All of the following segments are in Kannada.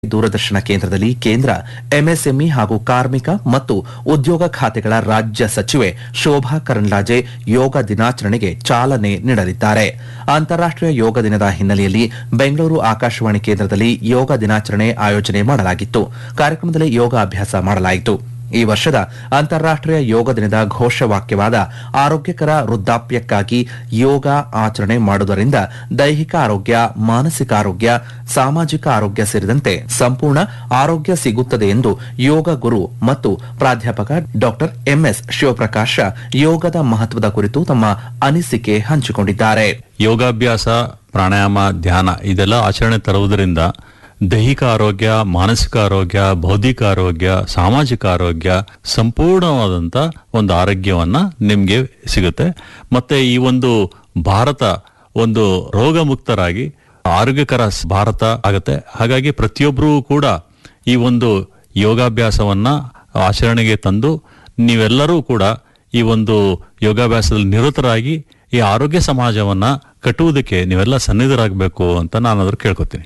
ದೂರದರ್ಶನ ಕೇಂದ್ರದಲ್ಲಿ ಕೇಂದ್ರ ಎಂಎಸ್ಎಂಇ ಹಾಗೂ ಕಾರ್ಮಿಕ ಮತ್ತು ಉದ್ಯೋಗ ಖಾತೆಗಳ ರಾಜ್ಯ ಸಚಿವೆ ಶೋಭಾ ಕರಂದ್ಲಾಜೆ ಯೋಗ ದಿನಾಚರಣೆಗೆ ಚಾಲನೆ ನೀಡಲಿದ್ದಾರೆ ಅಂತಾರಾಷ್ಟೀಯ ಯೋಗ ದಿನದ ಹಿನ್ನೆಲೆಯಲ್ಲಿ ಬೆಂಗಳೂರು ಆಕಾಶವಾಣಿ ಕೇಂದ್ರದಲ್ಲಿ ಯೋಗ ದಿನಾಚರಣೆ ಆಯೋಜನೆ ಮಾಡಲಾಗಿತ್ತು ಕಾರ್ಯಕ್ರಮದಲ್ಲಿ ಯೋಗ ಅಭ್ಯಾಸ ಮಾಡಲಾಯಿತು ಈ ವರ್ಷದ ಅಂತಾರಾಷ್ಟೀಯ ಯೋಗ ದಿನದ ಘೋಷವಾಕ್ಯವಾದ ಆರೋಗ್ಯಕರ ವೃದ್ಧಾಪ್ಯಕ್ಕಾಗಿ ಯೋಗ ಆಚರಣೆ ಮಾಡುವುದರಿಂದ ದೈಹಿಕ ಆರೋಗ್ಯ ಮಾನಸಿಕ ಆರೋಗ್ಯ ಸಾಮಾಜಿಕ ಆರೋಗ್ಯ ಸೇರಿದಂತೆ ಸಂಪೂರ್ಣ ಆರೋಗ್ಯ ಸಿಗುತ್ತದೆ ಎಂದು ಯೋಗ ಗುರು ಮತ್ತು ಪ್ರಾಧ್ಯಾಪಕ ಡಾಕ್ಟರ್ ಎಂಎಸ್ ಶಿವಪ್ರಕಾಶ ಯೋಗದ ಮಹತ್ವದ ಕುರಿತು ತಮ್ಮ ಅನಿಸಿಕೆ ಹಂಚಿಕೊಂಡಿದ್ದಾರೆ ಯೋಗಾಭ್ಯಾಸ ಪ್ರಾಣಾಯಾಮ ಧ್ಯಾನ ಇದೆಲ್ಲ ಆಚರಣೆ ತರುವುದರಿಂದ ದೈಹಿಕ ಆರೋಗ್ಯ ಮಾನಸಿಕ ಆರೋಗ್ಯ ಬೌದ್ಧಿಕ ಆರೋಗ್ಯ ಸಾಮಾಜಿಕ ಆರೋಗ್ಯ ಸಂಪೂರ್ಣವಾದಂತ ಒಂದು ಆರೋಗ್ಯವನ್ನ ನಿಮ್ಗೆ ಸಿಗುತ್ತೆ ಮತ್ತೆ ಈ ಒಂದು ಭಾರತ ಒಂದು ರೋಗ ಮುಕ್ತರಾಗಿ ಆರೋಗ್ಯಕರ ಸ್- ಭಾರತ ಆಗುತ್ತೆ ಹಾಗಾಗಿ ಪ್ರತಿಯೊಬ್ಬರೂ ಕೂಡ ಈ ಒಂದು ಯೋಗಾಭ್ಯಾಸವನ್ನ ಆಚರಣೆಗೆ ತಂದು ನೀವೆಲ್ಲರೂ ಕೂಡ ಈ ಒಂದು ಯೋಗಾಭ್ಯಾಸದಲ್ಲಿ ನಿರತರಾಗಿ ಈ ಆರೋಗ್ಯ ಸಮಾಜವನ್ನ ಕಟ್ಟುವುದಕ್ಕೆ ನೀವೆಲ್ಲ ಸನ್ನಿಧರಾಗಬೇಕು ಅಂತ ನಾನು ಅದ್ರ ಕೇಳ್ಕೊತೀನಿ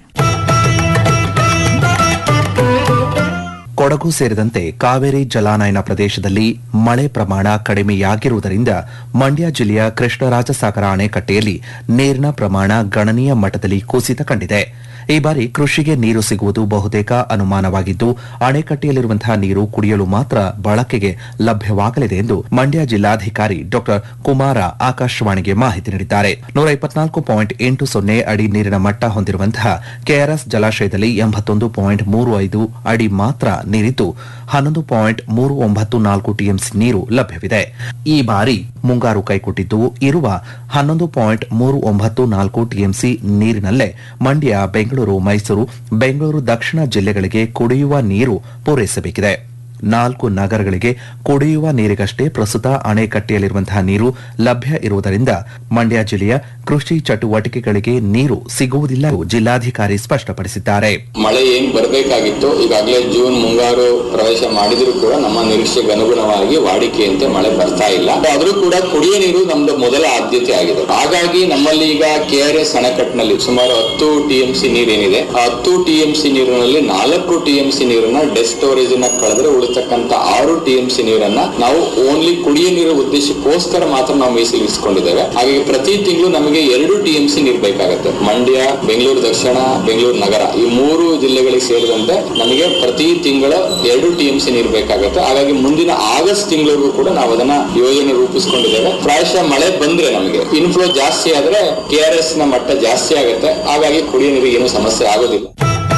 ಕೊಡಗು ಸೇರಿದಂತೆ ಕಾವೇರಿ ಜಲಾನಯನ ಪ್ರದೇಶದಲ್ಲಿ ಮಳೆ ಪ್ರಮಾಣ ಕಡಿಮೆಯಾಗಿರುವುದರಿಂದ ಮಂಡ್ಯ ಜಿಲ್ಲೆಯ ಕೃಷ್ಣರಾಜಸಾಗರ ಅಣೆಕಟ್ಟೆಯಲ್ಲಿ ನೀರಿನ ಪ್ರಮಾಣ ಗಣನೀಯ ಮಟ್ಟದಲ್ಲಿ ಕುಸಿತ ಕಂಡಿದೆ ಈ ಬಾರಿ ಕೃಷಿಗೆ ನೀರು ಸಿಗುವುದು ಬಹುತೇಕ ಅನುಮಾನವಾಗಿದ್ದು ಅಣೆಕಟ್ಟೆಯಲ್ಲಿರುವಂತಹ ನೀರು ಕುಡಿಯಲು ಮಾತ್ರ ಬಳಕೆಗೆ ಲಭ್ಯವಾಗಲಿದೆ ಎಂದು ಮಂಡ್ಯ ಜಿಲ್ಲಾಧಿಕಾರಿ ಡಾ ಕುಮಾರ ಆಕಾಶವಾಣಿಗೆ ಮಾಹಿತಿ ನೀಡಿದ್ದಾರೆ ನೂರ ಇಪ್ಪತ್ನಾಲ್ಕು ಪಾಯಿಂಟ್ ಎಂಟು ಸೊನ್ನೆ ಅಡಿ ನೀರಿನ ಮಟ್ಟ ಹೊಂದಿರುವಂತಹ ಕೆಆರ್ಎಸ್ ಜಲಾಶಯದಲ್ಲಿ ಎಂಬತ್ತೊಂದು ಪಾಯಿಂಟ್ ಮೂರು ಐದು ಅಡಿ ಮಾತ್ರ ನೀರಿದ್ದು ಹನ್ನೊಂದು ಪಾಯಿಂಟ್ ಮೂರು ಒಂಬತ್ತು ನಾಲ್ಕು ಟಿಎಂಸಿ ನೀರು ಲಭ್ಯವಿದೆ ಈ ಬಾರಿ ಮುಂಗಾರು ಕೈಕೊಟ್ಟಿದ್ದು ಇರುವ ಹನ್ನೊಂದು ಪಾಯಿಂಟ್ ಮೂರು ಒಂಬತ್ತು ನಾಲ್ಕು ಟಿಎಂಸಿ ನೀರಿನಲ್ಲೇ ಮಂಡ್ಯ ಬೆಂಗಳೂರು ಮೈಸೂರು ಬೆಂಗಳೂರು ದಕ್ಷಿಣ ಜಿಲ್ಲೆಗಳಿಗೆ ಕುಡಿಯುವ ನೀರು ಪೂರೈಸಬೇಕಿದೆ ನಾಲ್ಕು ನಗರಗಳಿಗೆ ಕುಡಿಯುವ ನೀರಿಗಷ್ಟೇ ಪ್ರಸ್ತುತ ಅಣೆಕಟ್ಟೆಯಲ್ಲಿರುವಂತಹ ನೀರು ಲಭ್ಯ ಇರುವುದರಿಂದ ಮಂಡ್ಯ ಜಿಲ್ಲೆಯ ಕೃಷಿ ಚಟುವಟಿಕೆಗಳಿಗೆ ನೀರು ಸಿಗುವುದಿಲ್ಲ ಎಂದು ಜಿಲ್ಲಾಧಿಕಾರಿ ಸ್ಪಷ್ಟಪಡಿಸಿದ್ದಾರೆ ಮಳೆ ಏನ್ ಬರಬೇಕಾಗಿತ್ತು ಈಗಾಗಲೇ ಜೂನ್ ಮುಂಗಾರು ಪ್ರವೇಶ ಮಾಡಿದ್ರು ಕೂಡ ನಮ್ಮ ನಿರೀಕ್ಷೆಗೆ ಅನುಗುಣವಾಗಿ ವಾಡಿಕೆಯಂತೆ ಮಳೆ ಬರ್ತಾ ಇಲ್ಲ ಆದ್ರೂ ಕೂಡ ಕುಡಿಯ ನೀರು ನಮ್ದು ಮೊದಲ ಆದ್ಯತೆ ಆಗಿದೆ ಹಾಗಾಗಿ ನಮ್ಮಲ್ಲಿ ಈಗ ಕೆ ಆರ್ ಎಸ್ ಅಣೆಕಟ್ಟಿನಲ್ಲಿ ಸುಮಾರು ಹತ್ತು ಟಿಎಂಸಿ ನೀರೇನಿದೆ ಆ ಹತ್ತು ಟಿಎಂಸಿ ನೀರಿನಲ್ಲಿ ನಾಲ್ಕು ಟಿಎಂಸಿ ನೀರನ್ನ ಡೆಸ್ ಸ್ಟೋರೇಜ್ ನ ಕಳೆದ್ರೆ ಉಳಿತಕ್ಕಂತ ಆರು ಟಿಎಂಸಿ ನೀರನ್ನ ನಾವು ಓನ್ಲಿ ಕುಡಿಯ ನೀರು ಉದ್ದೇಶಕ್ಕೋಸ್ಕರ ಮಾತ್ರ ನಾವು ಮೀಸಲಿರಿಸಿಕೊಂಡಿದ್ದೇವೆ ಹಾಗಾಗಿ ಪ್ರತಿ ತಿಂಗಳು ನಮಗೆ ಎರಡು ಟಿಎಂಸಿ ನೀರು ಬೇಕಾಗುತ್ತೆ ಮಂಡ್ಯ ಬೆಂಗಳೂರು ದಕ್ಷಿಣ ಬೆಂಗಳೂರು ನಗರ ಈ ಮೂರು ಜಿಲ್ಲೆಗಳಿಗೆ ಸೇರಿದಂತೆ ನಮಗೆ ಪ್ರತಿ ತಿಂಗಳ ಎರಡು ಟಿಎಂಸಿ ನೀರು ಬೇಕಾಗುತ್ತೆ ಹಾಗಾಗಿ ಮುಂದಿನ ಆಗಸ್ಟ್ ತಿಂಗಳವರೆಗೂ ಕೂಡ ನಾವು ಅದನ್ನ ಯೋಜನೆ ರೂಪಿಸ್ಕೊಂಡಿದ್ದೇವೆ ಪ್ರಾಯಶಃ ಮಳೆ ಬಂದ್ರೆ ನಮಗೆ ಇನ್ಫ್ಲೋ ಜಾಸ್ತಿ ಆದ್ರೆ ಕೆ ಆರ್ ಎಸ್ ನ ಮಟ್ಟ ಜಾಸ್ತಿ ಆಗುತ್ತೆ ಹಾಗಾಗಿ ಕುಡಿಯ ನೀರಿಗೆ ಏನು ಸಮಸ್ಯೆ ಆಗೋದಿಲ್ಲ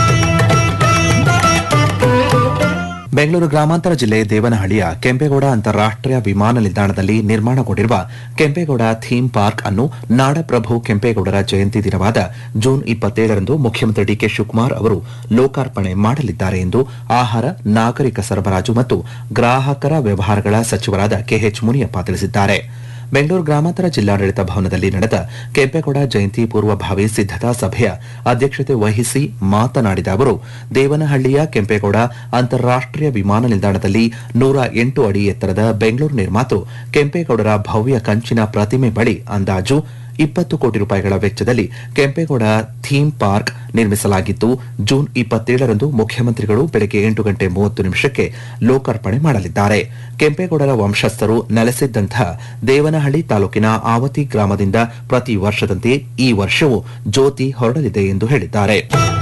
ಬೆಂಗಳೂರು ಗ್ರಾಮಾಂತರ ಜಿಲ್ಲೆ ದೇವನಹಳ್ಳಿಯ ಕೆಂಪೇಗೌಡ ಅಂತಾರಾಷ್ಟೀಯ ವಿಮಾನ ನಿಲ್ದಾಣದಲ್ಲಿ ನಿರ್ಮಾಣಗೊಂಡಿರುವ ಕೆಂಪೇಗೌಡ ಥೀಮ್ ಪಾರ್ಕ್ ಅನ್ನು ನಾಡಪ್ರಭು ಕೆಂಪೇಗೌಡರ ಜಯಂತಿ ದಿನವಾದ ಜೂನ್ ಇಪ್ಪತ್ತೇಳರಂದು ಮುಖ್ಯಮಂತ್ರಿ ಡಿಕೆ ಶಿವಕುಮಾರ್ ಅವರು ಲೋಕಾರ್ಪಣೆ ಮಾಡಲಿದ್ದಾರೆ ಎಂದು ಆಹಾರ ನಾಗರಿಕ ಸರಬರಾಜು ಮತ್ತು ಗ್ರಾಹಕರ ವ್ಯವಹಾರಗಳ ಸಚಿವರಾದ ಕೆಎಚ್ ಮುನಿಯಪ್ಪ ತಿಳಿಸಿದ್ದಾರೆ ಬೆಂಗಳೂರು ಗ್ರಾಮಾಂತರ ಜಿಲ್ಲಾಡಳಿತ ಭವನದಲ್ಲಿ ನಡೆದ ಕೆಂಪೇಗೌಡ ಜಯಂತಿ ಪೂರ್ವಭಾವಿ ಸಿದ್ದತಾ ಸಭೆಯ ಅಧ್ಯಕ್ಷತೆ ವಹಿಸಿ ಮಾತನಾಡಿದ ಅವರು ದೇವನಹಳ್ಳಿಯ ಕೆಂಪೇಗೌಡ ಅಂತಾರಾಷ್ಟೀಯ ವಿಮಾನ ನಿಲ್ದಾಣದಲ್ಲಿ ನೂರ ಎಂಟು ಅಡಿ ಎತ್ತರದ ಬೆಂಗಳೂರು ನಿರ್ಮಾತೃ ಕೆಂಪೇಗೌಡರ ಭವ್ಯ ಕಂಚಿನ ಪ್ರತಿಮೆ ಬಳಿ ಅಂದಾಜು ಇಪ್ಪತ್ತು ಕೋಟಿ ರೂಪಾಯಿಗಳ ವೆಚ್ಚದಲ್ಲಿ ಕೆಂಪೇಗೌಡ ಥೀಮ್ ಪಾರ್ಕ್ ನಿರ್ಮಿಸಲಾಗಿದ್ದು ಜೂನ್ ಇಪ್ಪತ್ತೇಳರಂದು ಮುಖ್ಯಮಂತ್ರಿಗಳು ಬೆಳಗ್ಗೆ ಎಂಟು ಗಂಟೆ ಮೂವತ್ತು ನಿಮಿಷಕ್ಕೆ ಲೋಕಾರ್ಪಣೆ ಮಾಡಲಿದ್ದಾರೆ ಕೆಂಪೇಗೌಡರ ವಂಶಸ್ಥರು ನೆಲೆಸಿದ್ದಂತಹ ದೇವನಹಳ್ಳಿ ತಾಲೂಕಿನ ಆವತಿ ಗ್ರಾಮದಿಂದ ಪ್ರತಿ ವರ್ಷದಂತೆ ಈ ವರ್ಷವೂ ಜ್ಯೋತಿ ಹೊರಡಲಿದೆ ಎಂದು ಹೇಳಿದ್ದಾರೆ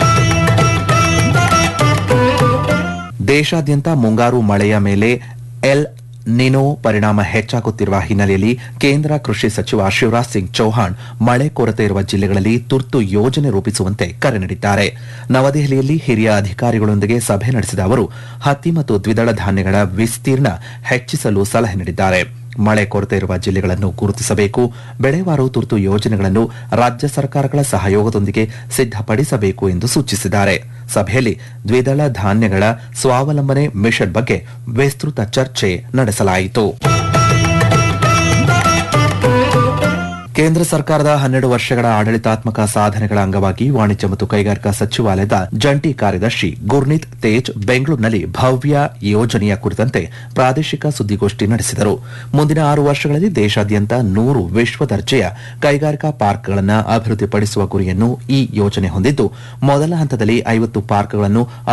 ದೇಶಾದ್ಯಂತ ಮುಂಗಾರು ಮಳೆಯ ಮೇಲೆ ಎಲ್ ನಿನೋ ಪರಿಣಾಮ ಹೆಚ್ಚಾಗುತ್ತಿರುವ ಹಿನ್ನೆಲೆಯಲ್ಲಿ ಕೇಂದ್ರ ಕೃಷಿ ಸಚಿವ ಶಿವರಾಜ್ ಸಿಂಗ್ ಚೌಹಾಣ್ ಮಳೆ ಕೊರತೆ ಇರುವ ಜಿಲ್ಲೆಗಳಲ್ಲಿ ತುರ್ತು ಯೋಜನೆ ರೂಪಿಸುವಂತೆ ಕರೆ ನೀಡಿದ್ದಾರೆ ನವದೆಹಲಿಯಲ್ಲಿ ಹಿರಿಯ ಅಧಿಕಾರಿಗಳೊಂದಿಗೆ ಸಭೆ ನಡೆಸಿದ ಅವರು ಹತ್ತಿ ಮತ್ತು ದ್ವಿದಳ ಧಾನ್ಯಗಳ ವಿಸ್ತೀರ್ಣ ಹೆಚ್ಚಿಸಲು ಸಲಹೆ ನೀಡಿದ್ದಾರೆ ಮಳೆ ಕೊರತೆ ಇರುವ ಜಿಲ್ಲೆಗಳನ್ನು ಗುರುತಿಸಬೇಕು ಬೆಳೆವಾರು ತುರ್ತು ಯೋಜನೆಗಳನ್ನು ರಾಜ್ಯ ಸರ್ಕಾರಗಳ ಸಹಯೋಗದೊಂದಿಗೆ ಸಿದ್ಧಪಡಿಸಬೇಕು ಎಂದು ಸೂಚಿಸಿದ್ದಾರೆ ಸಭೆಯಲ್ಲಿ ದ್ವಿದಳ ಧಾನ್ಯಗಳ ಸ್ವಾವಲಂಬನೆ ಮಿಷನ್ ಬಗ್ಗೆ ವಿಸ್ತೃತ ಚರ್ಚೆ ನಡೆಸಲಾಯಿತು ಕೇಂದ್ರ ಸರ್ಕಾರದ ಹನ್ನೆರಡು ವರ್ಷಗಳ ಆಡಳಿತಾತ್ಮಕ ಸಾಧನೆಗಳ ಅಂಗವಾಗಿ ವಾಣಿಜ್ಯ ಮತ್ತು ಕೈಗಾರಿಕಾ ಸಚಿವಾಲಯದ ಜಂಟಿ ಕಾರ್ಯದರ್ಶಿ ಗುರ್ನೀತ್ ತೇಜ್ ಬೆಂಗಳೂರಿನಲ್ಲಿ ಭವ್ಯ ಯೋಜನೆಯ ಕುರಿತಂತೆ ಪ್ರಾದೇಶಿಕ ಸುದ್ದಿಗೋಷ್ಠಿ ನಡೆಸಿದರು ಮುಂದಿನ ಆರು ವರ್ಷಗಳಲ್ಲಿ ದೇಶಾದ್ಯಂತ ನೂರು ವಿಶ್ವ ದರ್ಜೆಯ ಕೈಗಾರಿಕಾ ಪಾರ್ಕ್ಗಳನ್ನು ಅಭಿವೃದ್ಧಿಪಡಿಸುವ ಗುರಿಯನ್ನು ಈ ಯೋಜನೆ ಹೊಂದಿದ್ದು ಮೊದಲ ಹಂತದಲ್ಲಿ ಐವತ್ತು ಪಾರ್ಕ್ಗಳನ್ನು